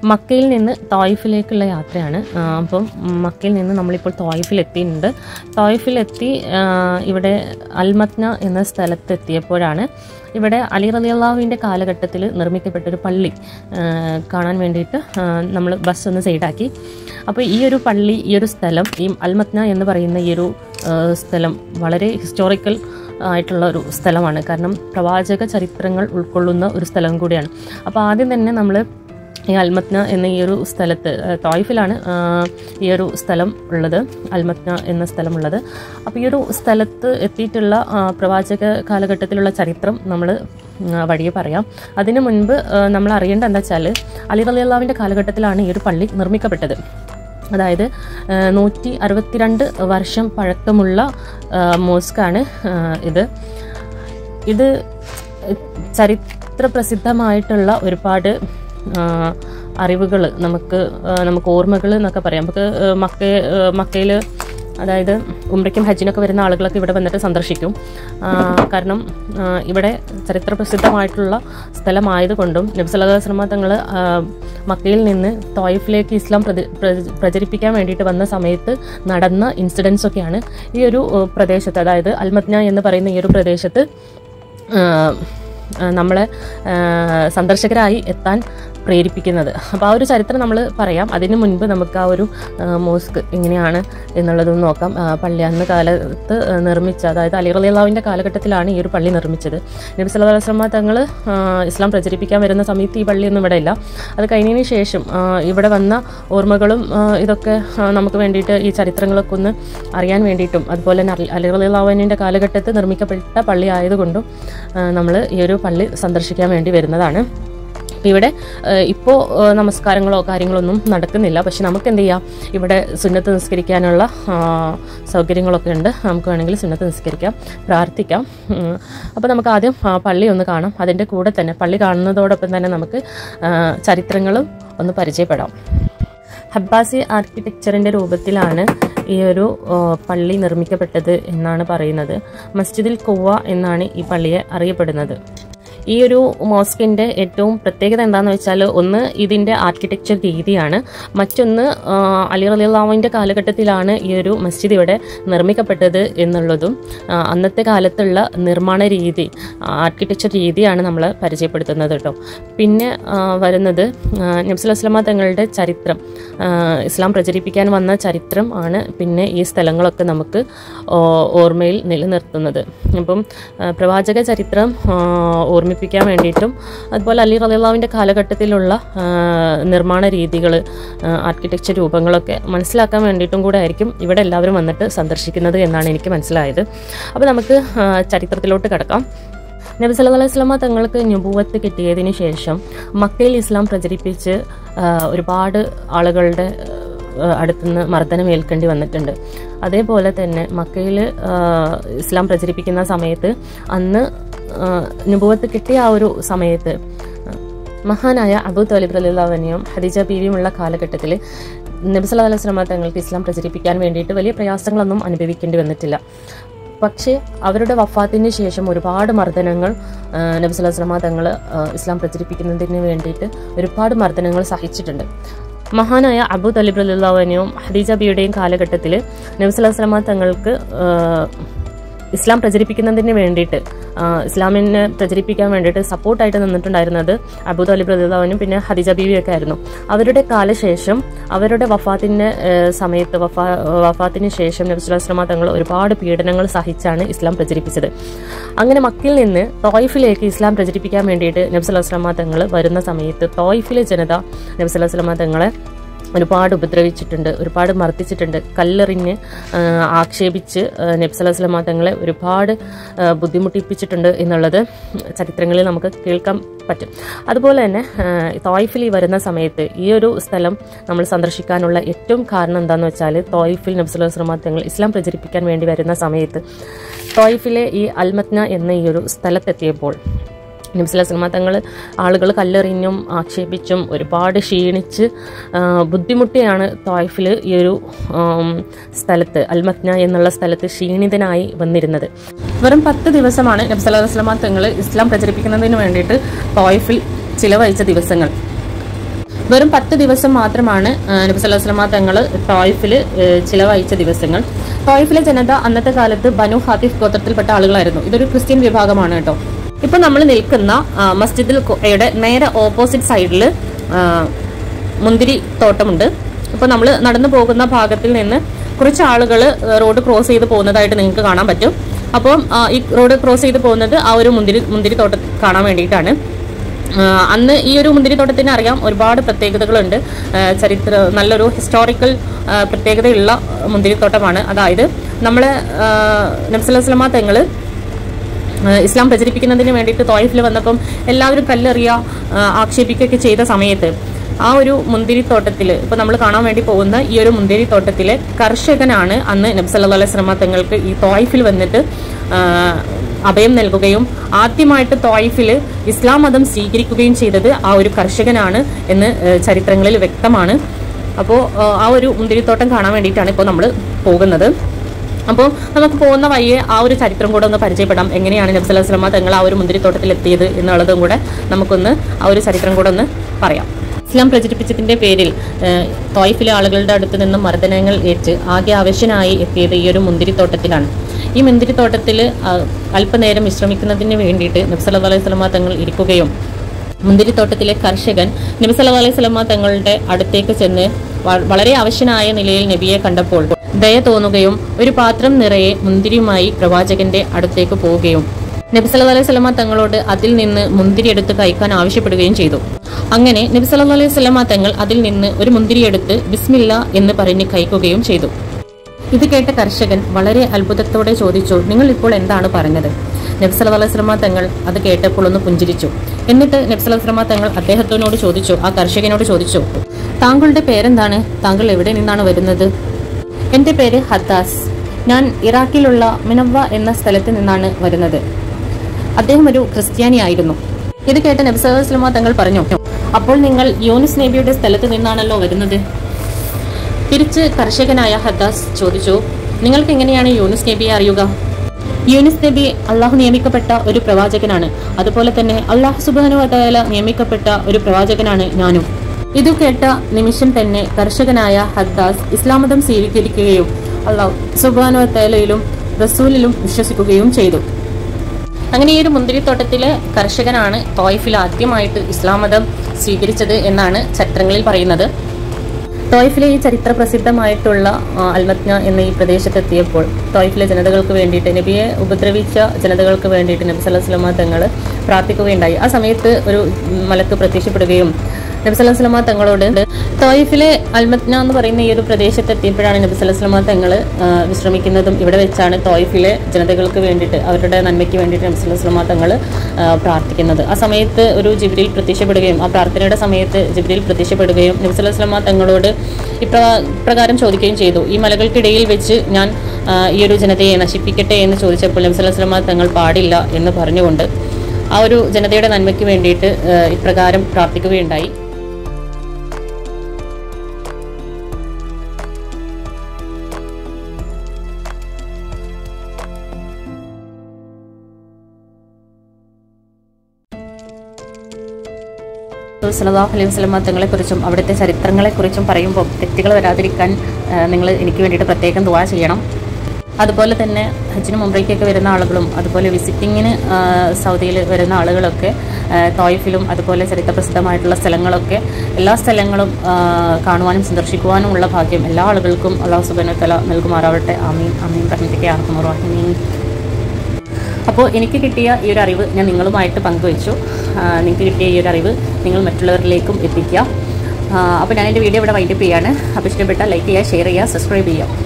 മക്കയിൽ നിന്ന് തോയിഫിലേക്കുള്ള യാത്രയാണ് ആ, അപ്പം മക്കയിൽ നിന്ന് നമ്മളിപ്പോൾ തോയിഫിൽ എത്തിയിട്ടുണ്ട് തോയിഫിലെത്തി ആ, ഇവിടെ അൽമത്ന എന്ന സ്ഥലത്ത് എത്തിയപ്പോഴാണ് ഇവിടെ അലി റലിയല്ലാവിൻ്റെ കാലഘട്ടത്തിൽ നിർമ്മിക്കപ്പെട്ടൊരു പള്ളി ആ, കാണാൻ വേണ്ടിയിട്ട് നമ്മൾ ബസ് ഒന്ന് സൈഡാക്കി അപ്പോൾ ഈ ഒരു പള്ളി ഈ ഒരു സ്ഥലം ഈ അൽമത്ന എന്ന് പറയുന്ന ഈ ഒരു ആ, സ്ഥലം വളരെ ഹിസ്റ്റോറിക്കൽ ആയിട്ടുള്ള ഒരു സ്ഥലമാണ് കാരണം പ്രവാചക ചരിത്രങ്ങൾ ഉൾക്കൊള്ളുന്ന ഒരു സ്ഥലം കൂടിയാണ് അപ്പോൾ ആദ്യം തന്നെ നമ്മൾ ഈ അൽമത്ന എന്ന ഈ ഒരു സ്ഥലത്ത് ആ, തോയിഫിലാണ് ആ, ഈ ഒരു സ്ഥലം ഉള്ളത് അൽമത്ന എന്ന സ്ഥലമുള്ളത് അപ്പോൾ ഈ ഒരു സ്ഥലത്ത് എത്തിയിട്ടുള്ള ആ, പ്രവാചക കാലഘട്ടത്തിലുള്ള ചരിത്രം നമ്മൾ വഴിയെ പറയാം അതിനു മുൻപ് ആ, നമ്മൾ അറിയേണ്ട എന്താ വെച്ചാൽ അലി റലിയല്ലാവിൻ്റെ കാലഘട്ടത്തിലാണ് ഈ ഒരു പള്ളി നിർമ്മിക്കപ്പെട്ടത് അതായത് നൂറ്റി അറുപത്തിരണ്ട് വർഷം പഴക്കമുള്ള ആ, മോസ്കാണ് ആ, ഇത് ഇത് ചരിത്ര പ്രസിദ്ധമായിട്ടുള്ള ഒരുപാട് അറിവുകൾ നമുക്ക് ആ, നമുക്ക് ഓർമ്മകൾ എന്നൊക്കെ പറയാം നമുക്ക് ആ, മക്ക മക്കയിൽ അതായത് ഉംറയ്ക്കും ഹജ്ജിനൊക്കെ വരുന്ന ആളുകളൊക്കെ ഇവിടെ വന്നിട്ട് സന്ദർശിക്കും ആ, കാരണം ആ, ഇവിടെ ചരിത്ര പ്രസിദ്ധമായിട്ടുള്ള സ്ഥലമായതുകൊണ്ടും നബ്സലഹസ്ലമ തങ്ങൾ മക്കയിൽ നിന്ന് തോയിഫിലേക്ക് ഇസ്ലാം പ്രതി- പ്ര- പ്രചരിപ്പിക്കാൻ വേണ്ടിയിട്ട് വന്ന സമയത്ത് നടന്ന ഇൻസിഡൻസ് ഒക്കെയാണ് ഈ ഒരു ഏഹ്, പ്രദേശത്ത് അതായത് അൽമത്ന എന്ന് പറയുന്ന ഈ ഒരു പ്രദേശത്ത് ഏഹ്, ഏഹ്, നമ്മളെ ഏഹ്, സന്ദർശകരായി എത്താൻ പ്രേരിപ്പിക്കുന്നത് അപ്പോൾ ആ ഒരു ചരിത്രം നമ്മൾ പറയാം അതിന് മുൻപ് നമുക്ക് ആ ഒരു ഏഹ്, മോസ്ക് എങ്ങനെയാണ് എന്നുള്ളതൊന്ന് നോക്കാം ആ, പള്ളി അന്ന് കാലത്ത് ഏഹ്, നിർമ്മിച്ച അതായത് അലി റലിയാവിൻ്റെ കാലഘട്ടത്തിലാണ് ഈ ഒരു പള്ളി നിർമ്മിച്ചത് നബി സല്ലല്ലാഹു അലൈഹി വസല്ലമ തങ്ങൾ ഇസ്ലാം പ്രചരിപ്പിക്കാൻ വരുന്ന സമയത്ത് ഈ പള്ളിയൊന്നും ഇവിടെ ഇല്ല അത് കഴിഞ്ഞതിന് ശേഷം ആ, ഇവിടെ വന്ന ഓർമ്മകളും ആ, ഇതൊക്കെ ആ, നമുക്ക് വേണ്ടിയിട്ട് ഈ ചരിത്രങ്ങളൊക്കെ ഒന്ന് അറിയാൻ വേണ്ടിയിട്ടും അതുപോലെ തന്നെ അലി- അലി റലിയാവിൻ്റെ കാലഘട്ടത്തിൽ നിർമ്മിക്കപ്പെട്ട പള്ളി ആയതുകൊണ്ടും നമ്മൾ ഈ ഒരു പള്ളി സന്ദർശിക്കാൻ വേണ്ടി വരുന്നതാണ് അപ്പോൾ ഇവിടെ ഇപ്പോൾ നമസ്കാരങ്ങളോ കാര്യങ്ങളൊന്നും നടക്കുന്നില്ല പക്ഷെ നമുക്ക് എന്ത് ചെയ്യാം ഇവിടെ സുന്നത്ത് നിസ്കരിക്കാനുള്ള ആ, സൗകര്യങ്ങളൊക്കെ ഉണ്ട് നമുക്ക് വേണമെങ്കിൽ സുന്നത്ത് നിസ്കരിക്കാം പ്രാർത്ഥിക്കാം അപ്പോൾ നമുക്ക് ആദ്യം ആ, പള്ളി ഒന്ന് കാണാം അതിൻ്റെ കൂടെ തന്നെ പള്ളി കാണുന്നതോടൊപ്പം തന്നെ നമുക്ക് ആ, ചരിത്രങ്ങളും ഒന്ന് പരിചയപ്പെടാം ഹബ്ബാസി ആർക്കിടെക്ചറിൻ്റെ രൂപത്തിലാണ് ഈ ഒരു ആ, പള്ളി നിർമ്മിക്കപ്പെട്ടത് എന്നാണ് പറയുന്നത് മസ്ജിദിൽ കൊവ്വ എന്നാണ് ഈ പള്ളിയെ അറിയപ്പെടുന്നത് ഈ ഒരു മോസ്കിൻ്റെ ഏറ്റവും പ്രത്യേകത എന്താണെന്ന് വെച്ചാൽ ഒന്ന് ഇതിൻ്റെ ആർക്കിടെക്ചർ രീതിയാണ് മറ്റൊന്ന് ആ, അലി റലിയുള്ളാവിൻ്റെ കാലഘട്ടത്തിലാണ് ഈ ഒരു മസ്ജിദ് ഇവിടെ നിർമ്മിക്കപ്പെട്ടത് എന്നുള്ളതും ആ, അന്നത്തെ കാലത്തുള്ള നിർമ്മാണ രീതി ആർക്കിടെക്ചർ രീതിയാണ് നമ്മൾ പരിചയപ്പെടുത്തുന്നത് കേട്ടോ പിന്നെ ആ, വരുന്നത് നബ്സുലസ്ലമ തങ്ങളുടെ ചരിത്രം ആ, ഇസ്ലാം പ്രചരിപ്പിക്കാൻ വന്ന ചരിത്രം ആണ് പിന്നെ ഈ സ്ഥലങ്ങളൊക്കെ നമുക്ക് ഓ- ഓർമ്മയിൽ നിലനിർത്തുന്നത് അപ്പം ആ, പ്രവാചക ചരിത്രം ആ, ഓർമ്മിപ്പിക്കാൻ വേണ്ടിയിട്ടും അതുപോലെ അലി റലിള്ളാവിൻ്റെ കാലഘട്ടത്തിലുള്ള ആ, നിർമ്മാണ രീതികൾ ആർക്കിടെക്ചർ രൂപങ്ങളൊക്കെ മനസ്സിലാക്കാൻ വേണ്ടിയിട്ടും കൂടെ ആയിരിക്കും ഇവിടെ എല്ലാവരും വന്നിട്ട് സന്ദർശിക്കുന്നത് എന്നാണ് എനിക്ക് മനസ്സിലായത് അപ്പോൾ നമുക്ക് ആ, ചരിത്രത്തിലോട്ട് കിടക്കാം നബി സല്ലല്ലാഹു അലൈഹി വസല്ലമ തങ്ങൾക്ക് നുബുവത്ത് കിട്ടിയതിന് ശേഷം മക്കയിൽ ഇസ്ലാം പ്രചരിപ്പിച്ച് ആ, ഒരുപാട് ആളുകളുടെ ആ, അടുത്തുനിന്ന് മർദ്ദനം ഏൽക്കേണ്ടി വന്നിട്ടുണ്ട് അതേപോലെ തന്നെ മക്കയിൽ ആ, ഇസ്ലാം പ്രചരിപ്പിക്കുന്ന സമയത്ത് അന്ന് ആ, നുബുവത്ത് കിട്ടിയ ആ ഒരു സമയത്ത് മഹാനായ അബു താലിബ് റലിള്ളവനെയും ഹദീജ ബീവിയുമുള്ള കാലഘട്ടത്തിൽ നബി സല്ലല്ലാഹു അലൈഹി വസല്ലമ തങ്ങൾക്ക് ഇസ്ലാം പ്രചരിപ്പിക്കാൻ വേണ്ടിയിട്ട് വലിയ പ്രയാസങ്ങളൊന്നും അനുഭവിക്കേണ്ടി വന്നിട്ടില്ല പക്ഷേ അവരുടെ വഫാത്തിന് ശേഷം ഒരുപാട് മർദ്ദനങ്ങൾ ആ, നബി സല്ലല്ലാഹു അലൈഹി വസല്ലമ തങ്ങൾ ആ, ഇസ്ലാം പ്രചരിപ്പിക്കുന്നതിന് വേണ്ടിയിട്ട് ഒരുപാട് മർദ്ദനങ്ങൾ സഹിച്ചിട്ടുണ്ട് മഹാനായ അബു തലിബ് റലിള്ളവനെയും ഹദീജ ബിയുടെയും കാലഘട്ടത്തിൽ നബി സല്ലല്ലാഹു അലൈഹി വസല്ലമ തങ്ങൾക്ക് ആ, ഇസ്ലാം പ്രചരിപ്പിക്കുന്നതിന് വേണ്ടിയിട്ട് ആ, ഇസ്ലാമിനെ പ്രചരിപ്പിക്കാൻ വേണ്ടിയിട്ട് സപ്പോർട്ടായിട്ട് നിന്നിട്ടുണ്ടായിരുന്നത് അബൂ താലിബ് റദിള്ളാവിനും പിന്നെ ഹദിജ ബീവിയൊക്കെ ആയിരുന്നു അവരുടെ കാലശേഷം അവരുടെ വഫാത്തിൻ്റെ സമയത്ത് വഫാ വഫാത്തിന് ശേഷം നബ്സുലാസ്ലമ തങ്ങൾ ഒരുപാട് പീഡനങ്ങൾ സഹിച്ചാണ് ഇസ്ലാം പ്രചരിപ്പിച്ചത് അങ്ങനെ മക്കിൽ നിന്ന് തോയിഫിലേക്ക് ഇസ്ലാം പ്രചരിപ്പിക്കാൻ വേണ്ടിയിട്ട് നബ്സുലാസ്ലമ തങ്ങൾ വരുന്ന സമയത്ത് തോയിഫിലെ ജനത നബ്സുലാസ്ലമ തങ്ങളെ ഒരുപാട് ഉപദ്രവിച്ചിട്ടുണ്ട് ഒരുപാട് മർദ്ദിച്ചിട്ടുണ്ട് കല്ലെറിഞ്ഞ് ആ, ആക്ഷേപിച്ച് നബ്സലസ്ലമ തങ്ങളെ ഒരുപാട് ആ, ബുദ്ധിമുട്ടിപ്പിച്ചിട്ടുണ്ട് എന്നുള്ളത് ചരിത്രങ്ങളിൽ നമുക്ക് കേൾക്കാൻ പറ്റും അതുപോലെ തന്നെ തോയിഫിൽ ഈ വരുന്ന സമയത്ത് ഈ ഒരു സ്ഥലം നമ്മൾ സന്ദർശിക്കാനുള്ള ഏറ്റവും കാരണം എന്താണെന്ന് വെച്ചാൽ തോയിഫിൽ നബ്സുലസ്ലമ തങ്ങൾ ഇസ്ലാം പ്രചരിപ്പിക്കാൻ വേണ്ടി വരുന്ന സമയത്ത് തോയിഫിലെ ഈ അൽമത്ന എന്ന ഈ ഒരു സ്ഥലത്തെത്തിയപ്പോൾ നബ്സുലസ്ലമ തങ്ങൾ ആളുകൾ കല്ലെറിഞ്ഞും ആക്ഷേപിച്ചും ഒരുപാട് ക്ഷീണിച്ച് ആ, ബുദ്ധിമുട്ടിയാണ് തോയ്ഫിൽ ഈ ഒരു ആം, സ്ഥലത്ത് അൽമത്ന എന്നുള്ള സ്ഥലത്ത് ക്ഷീണിതനായി വന്നിരുന്നത് വെറും പത്ത് ദിവസമാണ് നബ്സല്ലാസ്ലമ തങ്ങൾ ഇസ്ലാം പ്രചരിപ്പിക്കുന്നതിന് വേണ്ടിയിട്ട് തോയ്ഫിൽ ചിലവഴിച്ച ദിവസങ്ങൾ വെറും പത്ത് ദിവസം മാത്രമാണ് ആ, നബി സല്ലല്ലാഹു അലൈഹി വസല്ലമ തങ്ങൾ ടോയ്ഫിൽ ചിലവഴിച്ച ദിവസങ്ങൾ ടോയ്ഫിലെ ജനത അന്നത്തെ കാലത്ത് ബനു ഹാത്തിഫ് ഗോത്രത്തിൽപ്പെട്ട ആളുകളായിരുന്നു ഇതൊരു ക്രിസ്ത്യൻ വിഭാഗമാണ് കേട്ടോ ഇപ്പൊ നമ്മൾ നിൽക്കുന്ന ആ, മസ്ജിദുൽ ഖുബയുടെ നേരെ ഓപ്പോസിറ്റ് സൈഡിൽ മുന്തിരി തോട്ടമുണ്ട് അപ്പോൾ നമ്മൾ നടന്നു പോകുന്ന ഭാഗത്തിൽ നിന്ന് കുറച്ച് ആളുകൾ റോഡ് ക്രോസ് ചെയ്ത് പോകുന്നതായിട്ട് നിങ്ങൾക്ക് കാണാൻ പറ്റും അപ്പം ആ, ഈ റോഡ് ക്രോസ് ചെയ്ത് പോകുന്നത് ആ ഒരു മുന്തിരി മുന്തിരി തോട്ടം കാണാൻ വേണ്ടിയിട്ടാണ് ആ, അന്ന് ഈ ഒരു മുന്തിരിത്തോട്ടത്തിന് അറിയാം ഒരുപാട് പ്രത്യേകതകളുണ്ട് ആ, ചരിത്ര നല്ലൊരു ഹിസ്റ്റോറിക്കൽ ആ, പ്രത്യേകതയുള്ള മുന്തിരിത്തോട്ടമാണ് അതായത് നമ്മളെ നബ്സലസ്ലമ തെങ്ങള് ആ, ഇസ്ലാം പ്രചരിപ്പിക്കുന്നതിന് വേണ്ടിയിട്ട് തോയിഫിൽ വന്നപ്പം എല്ലാവരും കല്ലെറിയ ആ, ആക്ഷേപിക്കുകയൊക്കെ ചെയ്ത സമയത്ത് ആ ഒരു മുന്തിരിത്തോട്ടത്തിൽ ഇപ്പൊ നമ്മൾ കാണാൻ വേണ്ടി പോകുന്ന ഈ ഒരു മുന്തിരിത്തോട്ടത്തിലെ കർഷകനാണ് അന്ന് നബ്സല്ലാ അലൈഹി സ്വലമ തങ്ങൾക്ക് ഈ തോയിഫിൽ വന്നിട്ട് ആ, അഭയം നൽകുകയും ആദ്യമായിട്ട് തോയിഫിൽ ഇസ്ലാം മതം സ്വീകരിക്കുകയും ചെയ്തത് ആ ഒരു കർഷകനാണ് എന്ന് ആ, ചരിത്രങ്ങളിൽ വ്യക്തമാണ് അപ്പോൾ ആ ഒരു മുന്തിരിത്തോട്ടം കാണാൻ വേണ്ടിയിട്ടാണ് ഇപ്പോൾ നമ്മൾ പോകുന്നത് അപ്പോൾ നമുക്ക് പോകുന്ന വഴിയെ ആ ഒരു ചരിത്രം കൂടെ ഒന്ന് പരിചയപ്പെടാം എങ്ങനെയാണ് നബ്സല സ്വലമ തങ്ങൾ ആ ഒരു മുന്തിരിത്തോട്ടത്തിൽ എത്തിയത് എന്നുള്ളതും കൂടെ നമുക്കൊന്ന് ആ ഒരു ചരിത്രം കൂടെ ഒന്ന് പറയാം ഇസ്ലാം പ്രചരിപ്പിച്ചതിന്റെ പേരിൽ ഏഹ്, തോയിഫിലെ ആളുകളുടെ അടുത്ത് നിന്നും മർദ്ദനങ്ങൾ ഏറ്റ് ആകെ ആവശ്യനായി എത്തിയത് ഈ ഒരു മുന്തിരിത്തോട്ടത്തിലാണ് ഈ മുന്തിരിത്തോട്ടത്തിൽ ആ, അല്പനേരം വിശ്രമിക്കുന്നതിന് വേണ്ടിയിട്ട് നബ്സല അലൈഹി സ്വലമ തങ്ങൾ ഇരിക്കുകയും മുന്തിരിത്തോട്ടത്തിലെ കർഷകൻ നബി സല്ലല്ലാഹു അലൈഹി വസല്ലമ തങ്ങളുടെ അടുത്തേക്ക് ചെന്ന് വ- വളരെ അവശനായ നിലയിൽ നബിയെ കണ്ടപ്പോൾ ദയ തോന്നുകയും ഒരു പാത്രം നിറയെ മുന്തിരിയുമായി പ്രവാചകന്റെ അടുത്തേക്ക് പോവുകയും നബി സല്ലല്ലാഹു അലൈഹി വസല്ലമ തങ്ങളോട് അതിൽ നിന്ന് മുന്തിരി എടുത്ത് കഴിക്കാൻ ആവശ്യപ്പെടുകയും ചെയ്തു അങ്ങനെ നബി സല്ലല്ലാഹു അലൈഹി വസല്ലമ തങ്ങൾ അതിൽ നിന്ന് ഒരു മുന്തിരി എടുത്ത് ബിസ്മില്ല എന്ന് പറഞ്ഞ് കഴിക്കുകയും ചെയ്തു ഇത് കേട്ട കർഷകൻ വളരെ അത്ഭുതത്തോടെ ചോദിച്ചു നിങ്ങൾ ഇപ്പോൾ എന്താണ് പറഞ്ഞത് നബ്സല അലൈസ്ലമ തങ്ങൾ അത് കേട്ടപ്പോൾ ഒന്ന് പുഞ്ചിരിച്ചു എന്നിട്ട് നബ്സല അലൈസ്ലമ തങ്ങൾ അദ്ദേഹത്തിനോട് ചോദിച്ചു ആ കർഷകനോട് ചോദിച്ചു താങ്കളുടെ പേരെന്താണ് താങ്കൾ എവിടെ നിന്നാണ് വരുന്നത് എൻ്റെ പേര് ഹദ്ദാസ് ഞാൻ ഇറാഖിലുള്ള മിനവ എന്ന സ്ഥലത്ത് നിന്നാണ് വരുന്നത് അദ്ദേഹം ഒരു ക്രിസ്ത്യാനിയായിരുന്നു ഇത് കേട്ട നബ്സലമ തങ്ങൾ പറഞ്ഞു അപ്പോൾ നിങ്ങൾ യൂനിസ് നബിയുടെ സ്ഥലത്ത് നിന്നാണല്ലോ വരുന്നത് തിരിച്ച് കർഷകനായ ഹദ്ദാസ് ചോദിച്ചു നിങ്ങൾക്ക് എങ്ങനെയാണ് യൂനിസ് നബിയെ അറിയുക യൂനിസ് നബി അള്ളാഹു നിയമിക്കപ്പെട്ട ഒരു പ്രവാചകനാണ് അതുപോലെ തന്നെ അള്ളാഹു സുബാനു വതാല നിയമിക്കപ്പെട്ട ഒരു പ്രവാചകനാണ് ഞാനും ഇത് കേട്ട നിമിഷം തന്നെ കർഷകനായ ഹദ്ദാസ് ഇസ്ലാം മതം സ്വീകരിക്കുകയും അള്ളാഹു സുബാനു വതാലയിലും റസൂലിലും വിശ്വസിക്കുകയും ചെയ്തു അങ്ങനെ ഈ ഒരു മുന്തിരിത്തോട്ടത്തിലെ കർഷകനാണ് തോയിഫിൽ ആദ്യമായിട്ട് ഇസ്ലാം മതം സ്വീകരിച്ചത് എന്നാണ് ചരിത്രങ്ങളിൽ പറയുന്നത് തോയിഫിലെ ഈ ചരിത്ര പ്രസിദ്ധമായിട്ടുള്ള ആ, അൽമത്ന എന്ന ഈ പ്രദേശത്തെത്തിയപ്പോൾ തോയിഫിലെ ജനതകൾക്ക് വേണ്ടിയിട്ട് നബിയെ ഉപദ്രവിച്ച ജനതകൾക്ക് വേണ്ടിയിട്ട് നബി സല്ലല്ലാഹു അലൈഹി വസല്ലമ തങ്ങൾ പ്രാർത്ഥിക്കുകയുണ്ടായി ആ സമയത്ത് ഒരു മലക്ക് പ്രത്യക്ഷപ്പെടുകയും നബി സല്ലല്ലാഹു അലൈഹി വസല്ലമ തങ്ങളോട് തോയിഫിലെ അൽമത്ന എന്ന് പറയുന്ന ഈ ഒരു പ്രദേശത്തെത്തിയപ്പോഴാണ് നബി സല്ലല്ലാഹു അലൈഹി വസല്ലമ തങ്ങൾ വിശ്രമിക്കുന്നതും ഇവിടെ വെച്ചാണ് തോയിഫിലെ ജനതകൾക്ക് വേണ്ടിയിട്ട് അവരുടെ നന്മയ്ക്ക് വേണ്ടിയിട്ട് നബി സല്ലല്ലാഹു അലൈഹി വസല്ലമ തങ്ങൾ പ്രാർത്ഥിക്കുന്നത് ആ സമയത്ത് ഒരു ജിബ്രീൽ പ്രത്യക്ഷപ്പെടുകയും ആ പ്രാർത്ഥനയുടെ സമയത്ത് ജിബ്രീൽ പ്രത്യക്ഷപ്പെടുകയും നബി സല്ലല്ലാഹു അലൈഹി വസല്ലമ തങ്ങളോട് ഇപ്രകാ- ഇപ്രകാരം ചോദിക്കുകയും ചെയ്തു ഈ മലകൾക്കിടയിൽ വെച്ച് ഞാൻ ആ, ഈ ഒരു ജനതയെ നശിപ്പിക്കട്ടെ എന്ന് ചോദിച്ചപ്പോൾ നബി സല്ലല്ലാഹു അലൈഹി വസല്ലമ തങ്ങൾ പാടില്ല എന്ന് പറഞ്ഞുകൊണ്ട് ആ ഒരു ജനതയുടെ നന്മയ്ക്ക് വേണ്ടിയിട്ട് ആ, ഇപ്രകാരം പ്രാർത്ഥിക്കുകയുണ്ടായി സല്ലല്ലാഹു അലൈഹി വസല്ലമ തങ്ങളെക്കുറിച്ചും അവിടുത്തെ ചരിത്രങ്ങളെക്കുറിച്ചും പറയുമ്പോൾ തെറ്റുകൾ വരാതിരിക്കാൻ നിങ്ങൾ എനിക്ക് വേണ്ടിയിട്ട് പ്രത്യേകം ദുആ ചെയ്യണം അതുപോലെ തന്നെ ഹജ്ജിനും മുംബൈക്കൊക്കെ വരുന്ന ആളുകളും അതുപോലെ വിസിറ്റിങ്ങിന് സൗദിയിൽ വരുന്ന ആളുകളൊക്കെ ആ, തോയിഫിലും അതുപോലെ ചരിത്രപ്രസിദ്ധമായിട്ടുള്ള സ്ഥലങ്ങളൊക്കെ എല്ലാ സ്ഥലങ്ങളും ആ, കാണുവാനും സന്ദർശിക്കുവാനുമുള്ള ഭാഗ്യം എല്ലാ ആളുകൾക്കും അള്ളാഹു സുബാന തല നൽകുമാറാവട്ടെ ആമീൻ ആമീൻ റഹ്മത്തിക്ക് ആർക്കുമറാഹിമീൻ അപ്പോൾ എനിക്ക് കിട്ടിയ ഈ ഒരു അറിവ് ഞാൻ നിങ്ങളുമായിട്ട് പങ്കുവച്ചു ആ, നിങ്ങൾക്ക് കിട്ടിയ ഈ ഒരു അറിവ് നിങ്ങൾ മറ്റുള്ളവരിലേക്കും എത്തിക്കുക അപ്പോൾ ഞാൻ എൻ്റെ വീഡിയോ ഇവിടെ വൈൻഡപ്പ് ചെയ്യാണ് അപ്പോൾ ഇഷ്ടപ്പെട്ടാൽ ലൈക്ക് ചെയ്യുക ഷെയർ ചെയ്യുക സബ്സ്ക്രൈബ് ചെയ്യുക